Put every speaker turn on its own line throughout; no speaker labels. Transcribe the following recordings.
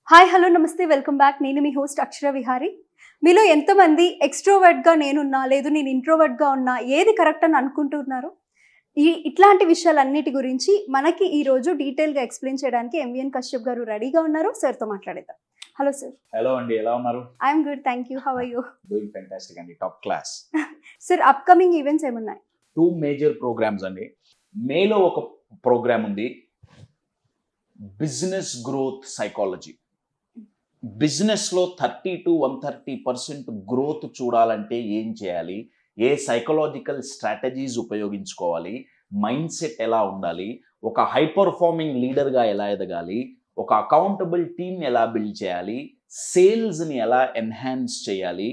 Hi hello నమస్తే welcome back నేను మీ హోస్ట్ అక్షర విహారి మీలో ఎంతమంది ఎక్స్ట్రోవర్ట్గా నేనున్నా లేదు నేను ఇంట్రోవర్ట్గా ఉన్నా ఏది కరెక్ట్ అని అనుకుంటున్నారు ఈ ఇట్లాంటి విషయాలన్నిటి గురించి మనకి ఈ రోజు డీటెయిల్గా ఎక్స్ప్లెయిన్ చేయడానికి ఎంవిఎన్ కశ్యప్ గారు రెడీగా ఉన్నారు సార్తో మాట్లాడేద్దాం హలో సార్
హలో అండి ఎలా ఉన్నారు
I'm good thank you how you
doing fantastic అండి top class
sir upcoming events ఏమున్నాయి
టూ మేజర్ ప్రోగ్రామ్స్ అండి మేలో ఒక ప్రోగ్రామ్ ఉంది బిజినెస్ గ్రోత్ సైకాలజీ బిజినెస్లో thirty to one thirty percent growth చూడాలంటే ఏం చేయాలి ఏ సైకలాజికల్ స్ట్రాటజీస్ ఉపయోగించుకోవాలి మైండ్ సెట్ ఎలా ఉండాలి ఒక హై పర్ఫార్మింగ్ లీడర్గా ఎలా ఎదగాలి ఒక అకౌంటబుల్ టీమ్ ఎలా బిల్డ్ చేయాలి సేల్స్ని ఎలా ఎన్హాన్స్ చేయాలి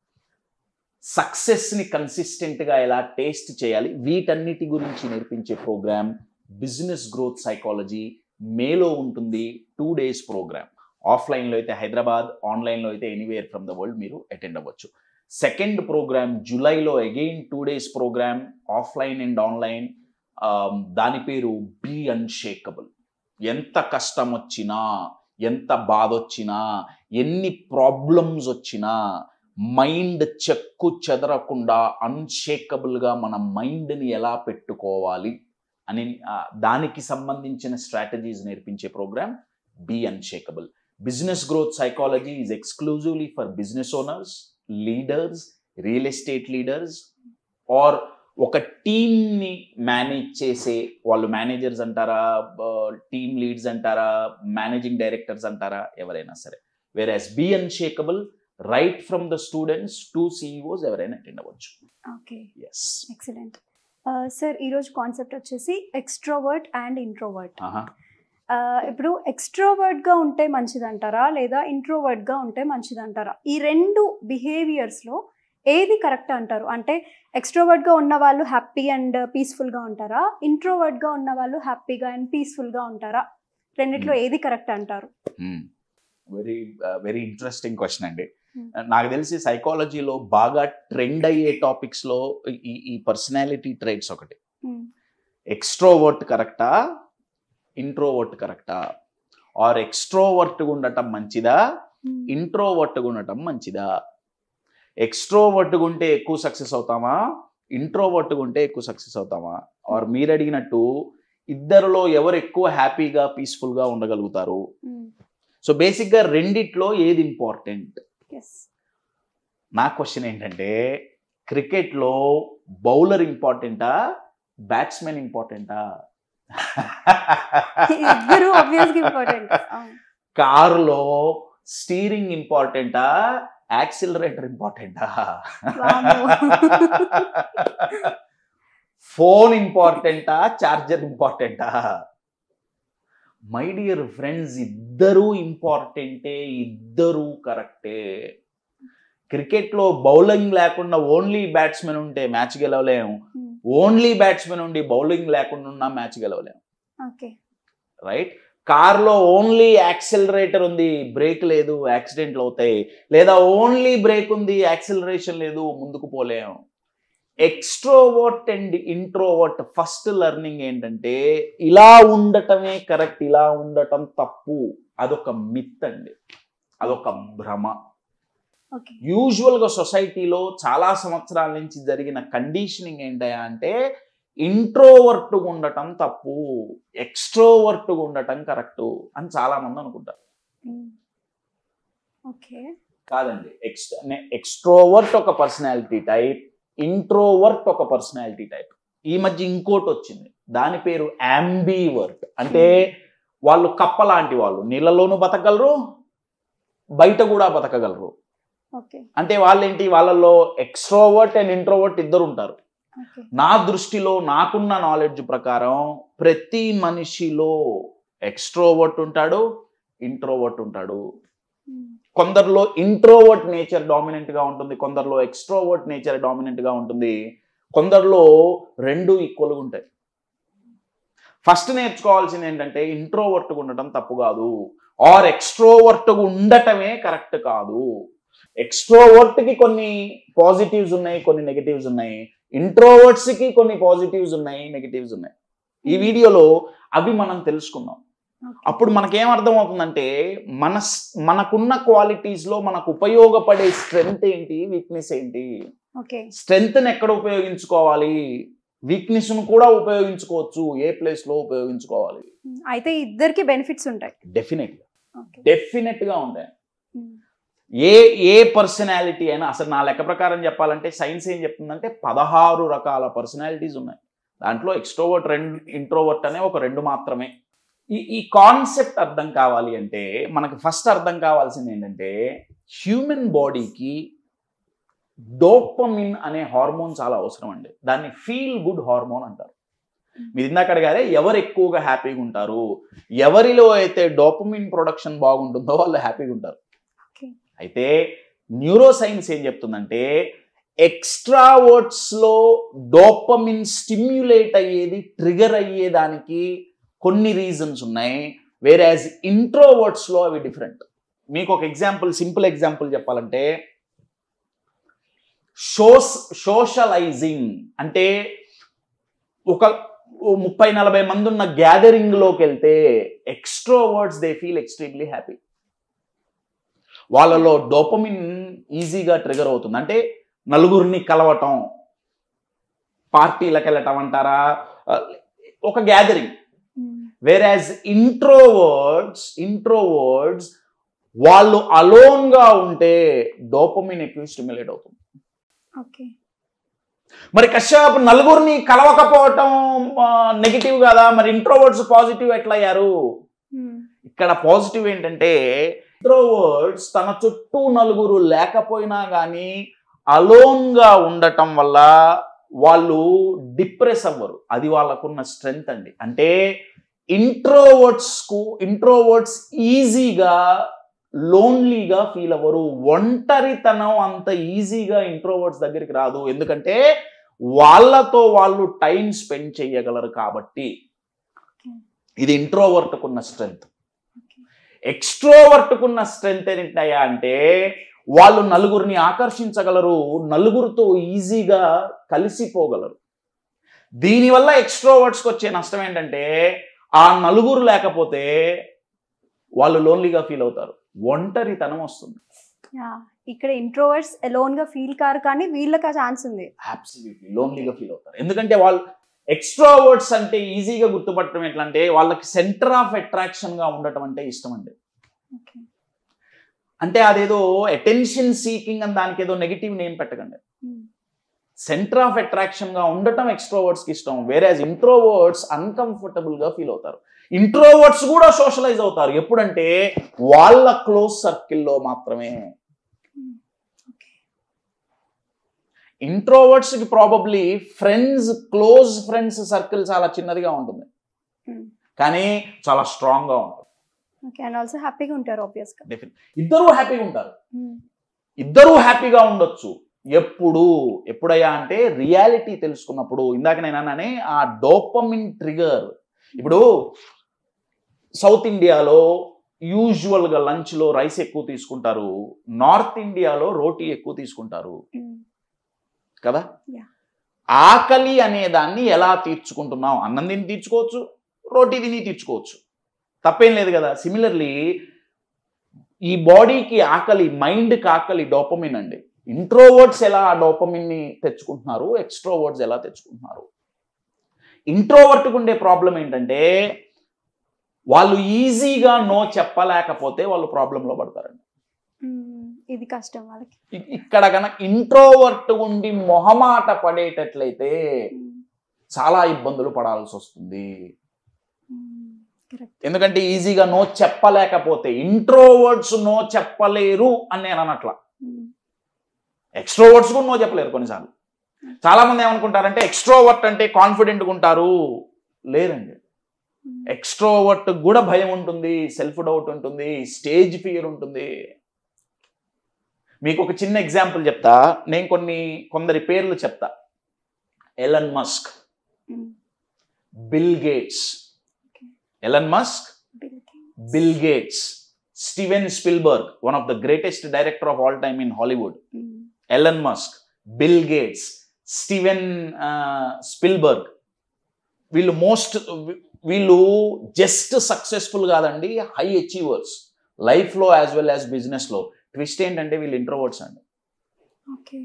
సక్సెస్ని కన్సిస్టెంట్గా ఎలా టేస్ట్ చేయాలి వీటన్నిటి గురించి నేర్పించే ప్రోగ్రామ్ బిజినెస్ గ్రోత్ సైకాలజీ మేలో ఉంటుంది టూ డేస్ ప్రోగ్రామ్ ఆఫ్లైన్లో అయితే హైదరాబాద్ ఆన్లైన్లో అయితే ఎనీవేర్ ఫ్రమ్ ద వరల్డ్ మీరు అటెండ్ అవ్వచ్చు సెకండ్ ప్రోగ్రామ్ జూలైలో again two days program offline and online దాని పేరు బీ అన్షేకబుల్ ఎంత కష్టం వచ్చినా ఎంత బాధ వచ్చినా ఎన్ని ప్రాబ్లమ్స్ వచ్చినా మైండ్ చెక్కు చెదరకుండా అన్షేకబుల్గా మన మైండ్ని ఎలా పెట్టుకోవాలి అని ఆ, దానికి సంబంధించిన స్ట్రాటజీస్ నేర్పించే program be unshakable business growth psychology is exclusively for business owners leaders real estate leaders or ఒక టీమ్ని మేనేజ్ చేసే వాళ్ళు మేనేజర్స్ అంటారా టీమ్ లీడ్స్ అంటారా మేనేజింగ్ డైరెక్టర్స్ అంటారా ఎవరైనా సరే whereas be unshakable right from the students to CEOs ఎవరైనా అటెండ్ అవ్వచ్చు
ఓకే
ఎస్
ఎక్సలెంట్ సార్ ఈరోజు కాన్సెప్ట్ వచ్చేసి ఎక్స్ట్రోవర్ట్ అండ్ ఇంట్రోవర్ట్ ఆ, ఇప్పుడు ఎక్స్ట్రోవర్ట్గా ఉంటే మంచిదంటారా లేదా ఇంట్రోవర్ట్గా ఉంటే మంచిదంటారా ఈ రెండు బిహేవియర్స్లో ఏది కరెక్ట్ అంటారు అంటే ఎక్స్ట్రోవర్ట్గా ఉన్న వాళ్ళు హ్యాపీ అండ్ పీస్ఫుల్గా ఉంటారా ఇంట్రోవర్ట్గా ఉన్న వాళ్ళు హ్యాపీగా అండ్ పీస్ఫుల్గా ఉంటారా రెండిట్లో ఏది కరెక్ట్ అంటారు
వెరీ వెరీ ఇంట్రెస్టింగ్ క్వశ్చన్ అండి
Hmm.
నాకు తెలిసి సైకాలజీలో బాగా ట్రెండ్ అయ్యే టాపిక్స్లో ఈ ఈ పర్సనాలిటీ ట్రైట్స్ ఒకటి ఎక్స్ట్రోవర్ట్ కరెక్టా ఇంట్రోవర్ట్ కరెక్టా ఆర్ ఎక్స్ట్రోవర్ట్గా ఉండటం మంచిదా ఇంట్రోవర్ట్గా ఉండటం మంచిదా ఎక్స్ట్రోవర్ట్గా ఉంటే ఎక్కువ సక్సెస్ అవుతామా ఇంట్రోవర్ట్గా ఉంటే ఎక్కువ సక్సెస్ అవుతామా ఆర్ మీరు అడిగినట్టు ఇద్దరిలో ఎవరు ఎక్కువ హ్యాపీగా పీస్ఫుల్గా ఉండగలుగుతారు సో బేసిక్గా రెండిట్లో ఏది ఇంపార్టెంట్
ఎస్
నా క్వశ్చన్ ఏంటంటే క్రికెట్లో బౌలర్ ఇంపార్టెంటా బ్యాట్స్మెన్ ఇంపార్టెంటా
ఇద్దరు ఆబ్వియస్గా ఇంపార్టెంట్
కారులో స్టీరింగ్ ఇంపార్టెంటా యాక్సిలరేటర్ ఇంపార్టెంటా ఫోన్ ఇంపార్టెంటా చార్జర్ ఇంపార్టెంటా మై డియర్ ఫ్రెండ్స్ ఇద్దరూ ఇంపార్టెంటే ఇద్దరూ కరెక్టే క్రికెట్లో బౌలింగ్ లేకుండా ఓన్లీ బ్యాట్స్మెన్ ఉంటే మ్యాచ్ గెలవలేము ఓన్లీ బ్యాట్స్మెన్ ఉండి బౌలింగ్ లేకుండా ఉన్న మ్యాచ్ గెలవలేము
ఓకే
రైట్ కార్లో ఓన్లీ యాక్సిలరేటర్ ఉంది బ్రేక్ లేదు యాక్సిడెంట్లు అవుతాయి లేదా ఓన్లీ బ్రేక్ ఉంది యాక్సిలరేషన్ లేదు ముందుకు పోలేం extrovert and introvert first learning ఏంటంటే ఇలా ఉండటమే కరెక్ట్ ఇలా ఉండటం తప్పు అదొక మిత్ అండి అదొక భ్రమ
ఓకే
యూజువల్గా సొసైటీలో చాలా సంవత్సరాల నుంచి జరిగిన కండిషనింగ్ ఏంటయా అంటే ఇంట్రోవర్ట్గా ఉండటం తప్పు ఎక్స్ట్రోవర్ట్గా ఉండటం కరెక్ట్ అని చాలా మంది అనుకుంటారు
ఓకే
కాదండి ఎక్స్ ఎక్స్ట్రోవర్ట్ ఒక పర్సనాలిటీ టైప్ ఇంట్రోవర్ట్ ఒక పర్సనాలిటీ టైప్ ఈ మధ్య ఇంకోటి వచ్చింది దాని పేరు అంబీవర్ట్ అంటే వాళ్ళు కప్ప లాంటి వాళ్ళు నీళ్ళలోనూ బతకగలరు బయట కూడా బతకగలరు
ఓకే
అంటే వాళ్ళేంటి వాళ్ళలో ఎక్స్ట్రోవర్ట్ అండ్ ఇంట్రోవర్ట్ ఇద్దరు ఉంటారు
ఓకే
నా దృష్టిలో నాకున్న నాలెడ్జ్ ప్రకారం ప్రతి మనిషిలో ఎక్స్ట్రోవర్ట్ ఉంటాడు ఇంట్రోవర్ట్ ఉంటాడు కొందరిలో ఇంట్రోవర్ట్ నేచర్ డామినెంట్ గా ఉంటుంది కొందరిలో ఎక్స్ట్రోవర్ట్ నేచర్ డామినెంట్ గా ఉంటుంది కొందరిలో రెండు ఈక్వల్గా ఉంటాయి ఫస్ట్ నేర్చుకోవాల్సింది ఏంటంటే ఇంట్రోవర్ట్గా ఉండటం తప్పు కాదు ఆర్ ఎక్స్ట్రోవర్ట్గా ఉండటమే కరెక్ట్ కాదు ఎక్స్ట్రోవర్ట్ కి కొన్ని పాజిటివ్స్ ఉన్నాయి కొన్ని నెగటివ్స్ ఉన్నాయి ఇంట్రోవర్ట్స్ కి కొన్ని పాజిటివ్స్ ఉన్నాయి నెగటివ్స్ ఉన్నాయి ఈ వీడియోలో అవి మనం తెలుసుకుందాం అప్పుడు మనకేం అర్థం అవుతుందంటే మన స్- మనకున్న క్వాలిటీస్లో మనకు ఉపయోగపడే స్ట్రెంగ్త్ ఏంటి వీక్నెస్ ఏంటి
ఓకే
స్ట్రెంగ్త్ని ఎక్కడ ఉపయోగించుకోవాలి వీక్నెస్ను కూడా ఉపయోగించుకోవచ్చు ఏ ప్లేస్లో ఉపయోగించుకోవాలి
అయితే ఇద్దరికి బెనిఫిట్స్ ఉంటాయి
డెఫినెట్గా
ఓకే
డెఫినెట్గా ఉంటాయి ఏ ఏ పర్సనాలిటీ అయినా అసలు నా లెక్క ప్రకారం చెప్పాలంటే సైన్స్ ఏం చెప్తుందంటే పదహారు రకాల పర్సనాలిటీస్ ఉన్నాయి దాంట్లో ఎక్స్ట్రోవర్ట్ రెండు ఇంట్రోవర్ట్ అనే ఒక రెండు మాత్రమే ఈ ఈ కాన్సెప్ట్ అర్థం కావాలి అంటే మనకు ఫస్ట్ అర్థం కావాల్సింది ఏంటంటే హ్యూమన్ బాడీకి డోపమిన్ అనే హార్మోన్ చాలా అవసరం అండి దాన్ని ఫీల్ గుడ్ హార్మోన్ అంటారు మీరు ఇందాక అడిగారే ఎవరు ఎక్కువగా హ్యాపీగా ఉంటారు ఎవరిలో అయితే డోపమిన్ ప్రొడక్షన్ బాగుంటుందో వాళ్ళు హ్యాపీగా ఉంటారు
ఓకే
అయితే న్యూరో సైన్స్ ఏం చెప్తుందంటే ఎక్స్ట్రావర్డ్స్లో డోపమిన్ స్టిమ్యులేట్ అయ్యేది ట్రిగర్ అయ్యేదానికి కొన్ని రీజన్స్ ఉన్నాయి వేరే యాజ్ ఇంట్రోవర్డ్స్లో అవి డిఫరెంట్ మీకు ఒక ఎగ్జాంపుల్ సింపుల్ ఎగ్జాంపుల్ చెప్పాలంటే షోస్ సోషలైజింగ్ అంటే ఒక ఓ ముప్పై నలభై మంది ఉన్న గ్యాదరింగ్లోకి వెళ్తే extroverts they feel extremely happy వాళ్ళలో డోపమిన్ ఈజీగా ట్రిగర్ అవుతుంది అంటే నలుగురిని కలవటం పార్టీలకు వెళ్ళటం అంటారా ఆ, ఒక గ్యాదరింగ్ వేరాజ్ ఇంట్రోవర్డ్స్ ఇంట్రోవర్డ్స్ వాళ్ళు అలోన్గా ఉంటే డోపమిన్ ఎక్కువ స్టిమ్యులేట్ అవుతుంది
ఓకే
మరి కశ్యప్ నలుగురిని కలవకపోవటం నెగిటివ్ కదా మరి ఇంట్రోవర్డ్స్ పాజిటివ్ ఎట్లా అయ్యారు ఇక్కడ పాజిటివ్ ఏంటంటే ఇంట్రోవర్డ్స్ తన చుట్టూ నలుగురు లేకపోయినా కానీ అలోన్గా ఉండటం వల్ల వాళ్ళు డిప్రెస్ అవ్వరు అది వాళ్ళకున్న స్ట్రెంగ్త్ అండి అంటే ఇంట్రోవర్డ్స్కు ఇంట్రోవర్డ్స్ ఈజీగా లోన్లీగా ఫీల్ అవ్వరు ఒంటరితనం అంత ఈజీగా ఇంట్రోవర్డ్స్ దగ్గరికి రాదు ఎందుకంటే వాళ్ళతో వాళ్ళు టైం స్పెండ్ చేయగలరు కాబట్టి ఇది ఇంట్రోవర్ట్కున్న స్ట్రెంగ్త్ ఎక్స్ట్రోవర్ట్కున్న స్ట్రెంగ్త్ ఏంటయ్యా అంటే వాళ్ళు నలుగురిని ఆకర్షించగలరు నలుగురితో ఈజీగా కలిసిపోగలరు దీనివల్ల ఎక్స్ట్రోవర్ట్స్కి వచ్చే నష్టం ఏంటంటే ఆ నలుగురు లేకపోతే వాళ్ళు లోన్లీగా ఫీల్ అవుతారు ఒంటరితనం వస్తుంది
ఇక్కడ ఇంట్రోవర్ట్స్ ఎలోన్ గా ఫీల్ కారు కానీ వీళ్ళకి ఆ ఛాన్స్ ఉంది
అబ్సల్యూట్లీ లోన్లీగా ఫీల్ అవుతారు ఎందుకంటే వాళ్ళు ఎక్స్ట్రావర్డ్స్ అంటే ఈజీగా గుర్తుపట్టడం ఎట్లా అంటే వాళ్ళకి సెంటర్ ఆఫ్ అట్రాక్షన్ గా ఉండటం అంటే ఇష్టం అండి
ఓకే
అంటే అదేదో అటెన్షన్ సీకింగ్ అని దానికి ఏదో నెగిటివ్ నేమ్ పెట్టకండి సెంటర్ ఆఫ్ అట్రాక్షన్ గా ఉండటం extroverts కి ఇష్టం వేరే ఇంట్రోవర్డ్స్ అన్కంఫర్టబుల్ గా ఫీల్ అవుతారు ఇంట్రోవర్డ్స్ కూడా సోషలైజ్ అవుతారు ఎప్పుడంటే వాళ్ళ క్లోజ్ సర్కిల్లో మాత్రమే ఇంట్రోవర్డ్స్ కి probably friends close friends circle చాలా చిన్నదిగా ఉంటుంది కానీ చాలా స్ట్రాంగ్ గా ఉంటుంది
ఓకే అండ్ ఆల్సో హ్యాపీగా ఉంటారు ఆబ్వియస్ గా
డెఫినెట్ ఇద్దరూ హ్యాపీగా ఉంటారు ఇద్దరూ హ్యాపీగా ఉండొచ్చు ఎప్పుడు ఎప్పుడయ్యా అంటే రియాలిటీ తెలుసుకున్నప్పుడు ఇందాక నేను అన్నానే ఆ డోపమిన్ ట్రిగర్ ఇప్పుడు సౌత్ ఇండియాలో యూజువల్గా లంచ్లో రైస్ ఎక్కువ తీసుకుంటారు నార్త్ ఇండియాలో రోటీ ఎక్కువ తీసుకుంటారు కదా
Yeah.
ఆకలి అనే దాన్ని ఎలా తీర్చుకుంటున్నాం అన్నం తిని తీర్చుకోవచ్చు రోటీ తిని తీర్చుకోవచ్చు తప్పేం లేదు కదా సిమిలర్లీ ఈ బాడీకి ఆకలి మైండ్కి ఆకలి డోపమిన్ అండి ఇంట్రోవర్డ్స్ ఎలా ఆ డోపమిన్ని తెచ్చుకుంటున్నారు ఎక్స్ట్రోవర్డ్స్ ఎలా తెచ్చుకుంటున్నారు ఇంట్రోవర్ట్కి ఉండే ప్రాబ్లం ఏంటంటే వాళ్ళు ఈజీగా నో చెప్పలేకపోతే వాళ్ళు ప్రాబ్లంలో పడతారండి
ఇది కష్టం వాళ్ళకి
ఇ- ఇక్కడ కనుక ఇంట్రోవర్ట్ ఉండి మొహమాట పడేటట్లయితే చాలా ఇబ్బందులు పడాల్సి వస్తుంది
కరెక్ట్
ఎందుకంటే ఈజీగా నో చెప్పలేకపోతే ఇంట్రోవర్డ్స్ నో చెప్పలేరు అని నేను అనట్లా ఎక్స్ట్రోవర్డ్స్ కూడా నో చెప్పలేరు కొన్నిసార్లు చాలా మంది ఏమనుకుంటారంటే ఎక్స్ట్రోవర్ట్ అంటే కాన్ఫిడెంట్గా ఉంటారు లేరండి ఎక్స్ట్రోవర్ట్ కూడా భయం ఉంటుంది సెల్ఫ్ డౌట్ ఉంటుంది స్టేజ్ ఫియర్ ఉంటుంది మీకు ఒక చిన్న ఎగ్జాంపుల్ చెప్తా నేను కొన్ని కొందరి పేర్లు చెప్తా Elon Musk Bill Gates Elon Musk Bill Gates Steven Spielberg one of the greatest director of all time in Hollywood Elon Musk Bill Gates Steven Spielberg వీళ్ళు మోస్ట్ వీళ్ళు జస్ట్ సక్సెస్ఫుల్ కాదండి హై అచీవర్స్ లైఫ్లో as well as బిజినెస్లో twist ఏంటంటే వీళ్ళు introverts అండి
okay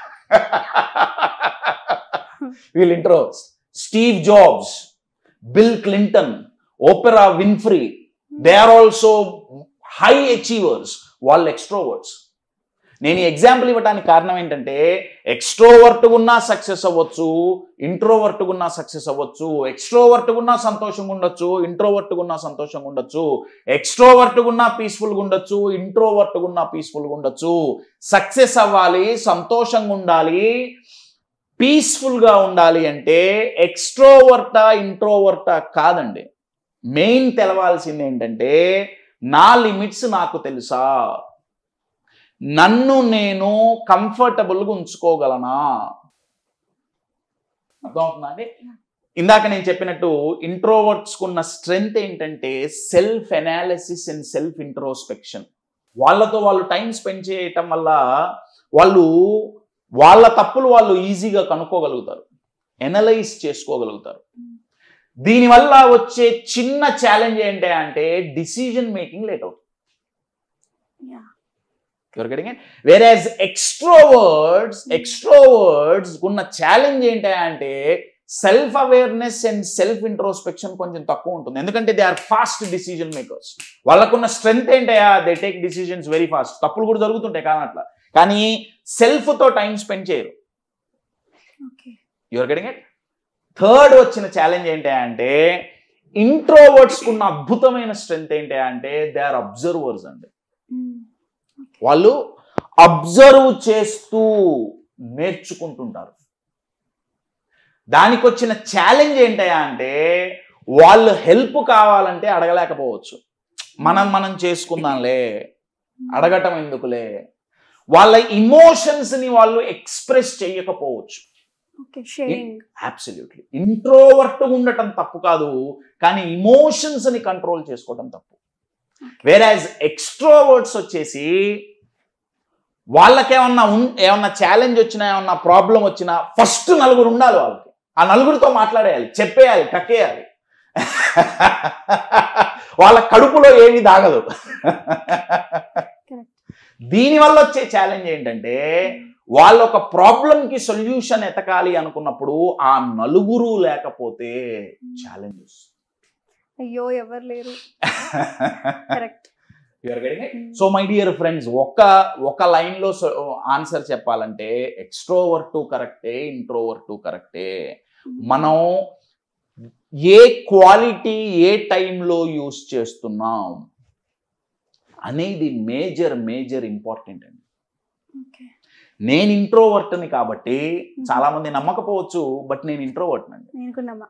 వీళ్ళు introverts Steve Jobs Bill Clinton Oprah Winfrey they are also high achievers వాళ్ళు ఎక్స్ట్రోవర్ట్స్ నేను ఎగ్జాంపుల్ ఇవ్వడానికి కారణం ఏంటంటే ఎక్స్ట్రోవర్ట్ ఉన్నా సక్సెస్ అవ్వచ్చు ఇంట్రోవర్ట్ ఉన్నా సక్సెస్ అవ్వచ్చు ఎక్స్ట్రోవర్ట్ ఉన్నా సంతోషంగా ఉండొచ్చు ఇంట్రోవర్ట్ ఉన్నా సంతోషంగా ఉండొచ్చు ఎక్స్ట్రోవర్ట్ ఉన్నా పీస్ఫుల్గా ఉండొచ్చు ఇంట్రోవర్ట్ ఉన్నా పీస్ఫుల్గా ఉండొచ్చు సక్సెస్ అవ్వాలి సంతోషంగా ఉండాలి పీస్ఫుల్గా ఉండాలి అంటే ఎక్స్ట్రోవర్టా ఇంట్రోవర్టా కాదండి మెయిన్ తెలవాల్సింది ఏంటంటే నా లిమిట్స్ నాకు తెలుసా నన్ను నేను కంఫర్టబుల్గా ఉంచుకోగలనా అర్థమవుతుందా అండి ఇందాక నేను చెప్పినట్టు ఇంట్రోవర్ట్స్ ఉన్న స్ట్రెంగ్త్ ఏంటంటే self analysis and self introspection వాళ్ళతో వాళ్ళు టైం స్పెండ్ చేయటం వల్ల వాళ్ళు వాళ్ళ తప్పులు వాళ్ళు ఈజీగా కనుక్కోగలుగుతారు ఎనలైజ్ చేసుకోగలుగుతారు దీనివల్ల వచ్చే చిన్న ఛాలెంజ్ ఏంటి అంటే డిసిజన్ మేకింగ్ లేట్ అవుతుంది
యా
యువర్ గెటింగ్ ఇట్ వేరేజ్ ఎక్స్ట్రోవర్డ్స్ ఎక్స్ట్రోవర్డ్స్ ఉన్న ఛాలెంజ్ ఏంటి అంటే self awareness and self introspection కొంచెం తక్కువ ఉంటుంది ఎందుకంటే they are fast decision makers వాళ్ళకున్న స్ట్రెంగ్త్ ఏంటయా they take decisions very fast తప్పులు కూడా జరుగుతుంటాయి కానీ అట్లా కానీ సెల్ఫ్తో టైం స్పెండ్ చేయరు
okay
you're getting it third వచ్చిన ఛాలెంజ్ ఏంటి అంటే ఇంట్రోవర్డ్స్ ఉన్న అద్భుతమైన స్ట్రెంగ్త్ ఏంటి అంటే దే ఆర్ అబ్జర్వర్స్ అండి వాళ్ళు అబ్జర్వ్ చేస్తూ నేర్చుకుంటుంటారు దానికి వచ్చిన ఛాలెంజ్ ఏంటయా అంటే వాళ్ళు హెల్ప్ కావాలంటే అడగలేకపోవచ్చు మనం మనం చేసుకుందాంలే అడగటం ఎందుకులే వాళ్ళ ఇమోషన్స్ ని వాళ్ళు ఎక్స్ప్రెస్ చేయకపోవచ్చు
ఓకే షేరింగ్
అబ్సల్యూట్లీ ఇంట్రోవర్ట్ ఉండటం తప్పు కాదు కానీ ఇమోషన్స్ ని కంట్రోల్ చేసుకోవడం తప్పు వేరాజ్ ఎక్స్ట్రోవర్ట్స్ వచ్చేసి వాళ్ళకేమన్నా ఉన్ ఏమన్నా ఛాలెంజ్ వచ్చినా ఏమన్నా ప్రాబ్లం వచ్చినా ఫస్ట్ నలుగురు ఉండాలి వాళ్ళకి ఆ నలుగురితో మాట్లాడేయాలి చెప్పేయాలి కక్కేయాలి వాళ్ళ కడుపులో ఏమీ దాగదు
Correct.
దీనివల్ల వచ్చే ఛాలెంజ్ ఏంటంటే వాళ్ళ ఒక ప్రాబ్లంకి సొల్యూషన్ ఎతకాలి అనుకున్నప్పుడు ఆ నలుగురు లేకపోతే ఛాలెంజెస్
అయ్యో ఎవరు లేరు correct
so my dear friends ఒక ఒక లైన్లో ఆన్సర్ చెప్పాలంటే ఎక్స్ట్రోవర్ట్ కరెక్టే ఇంట్రోవర్ట్ కరెక్టే మనం ఏ క్వాలిటీ ఏ టైంలో యూస్ చేస్తున్నాం అనేది మేజర్ మేజర్ ఇంపార్టెంట్ అండి
ఓకే
నేను ఇంట్రోవర్ట్ని కాబట్టి చాలా మంది నమ్మకపోవచ్చు బట్ నేను ఇంట్రోవర్ట్ అండి
నేను కూడా నమ్మా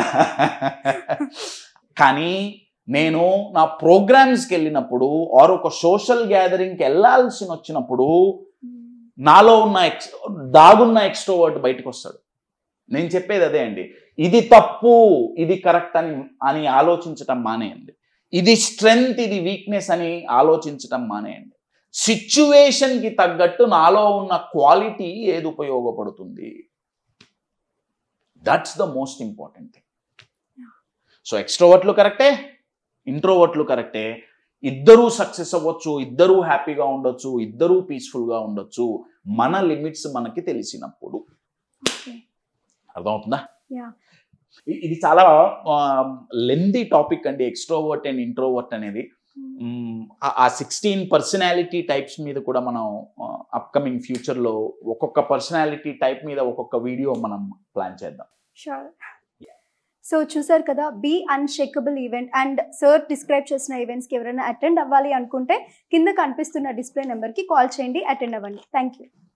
కానీ నేను నా ప్రోగ్రామ్స్కి వెళ్ళినప్పుడు ఆర్ ఒక సోషల్ గ్యాదరింగ్కి వెళ్ళాల్సి వచ్చినప్పుడు నాలో ఉన్న ఎక్స్ దాగున్న ఎక్స్ట్రోవర్ట్ బయటకు వస్తాడు నేను చెప్పేది అదే అండి ఇది తప్పు ఇది కరెక్ట్ అని అని ఆలోచించటం మానేయండి ఇది స్ట్రెంగ్త్ ఇది వీక్నెస్ అని ఆలోచించటం మానేయండి సిచ్యువేషన్కి తగ్గట్టు నాలో ఉన్న క్వాలిటీ ఏది ఉపయోగపడుతుంది that's the most important thing so ఎక్స్ట్రోవర్ట్లు కరెక్టే ఇంట్రోవర్ట్లు కరెక్టే ఇద్దరూ సక్సెస్ అవ్వచ్చు ఇద్దరూ హ్యాపీగా ఉండొచ్చు ఇద్దరూ పీస్ఫుల్గా ఉండొచ్చు మన లిమిట్స్ మనకి తెలిసినప్పుడు
ఓకే
అర్థమవుతుందా
యా
ఇ- ఇది చాలా లెందీ టాపిక్ అండి ఎక్స్ట్రోవర్ట్ అండ్ ఇంట్రోవర్ట్ అనేది మ్, ఆ- ఆ సిక్స్టీన్ పర్సనాలిటీ టైప్స్ మీద కూడా మనం అప్కమింగ్ ఫ్యూచర్లో ఒక్కొక్క పర్సనాలిటీ టైప్ మీద ఒక్కొక్క వీడియో మనం ప్లాన్ చేద్దాం
షూర్ సో చూసారు కదా be unshakable event and sir describe చేసిన ఈవెంట్స్కి ఎవరైనా అటెండ్ అవ్వాలి అనుకుంటే కింద కనిపిస్తున్న డిస్ప్లే నెంబర్కి కాల్ చేయండి అటెండ్ అవ్వండి థ్యాంక్ యూ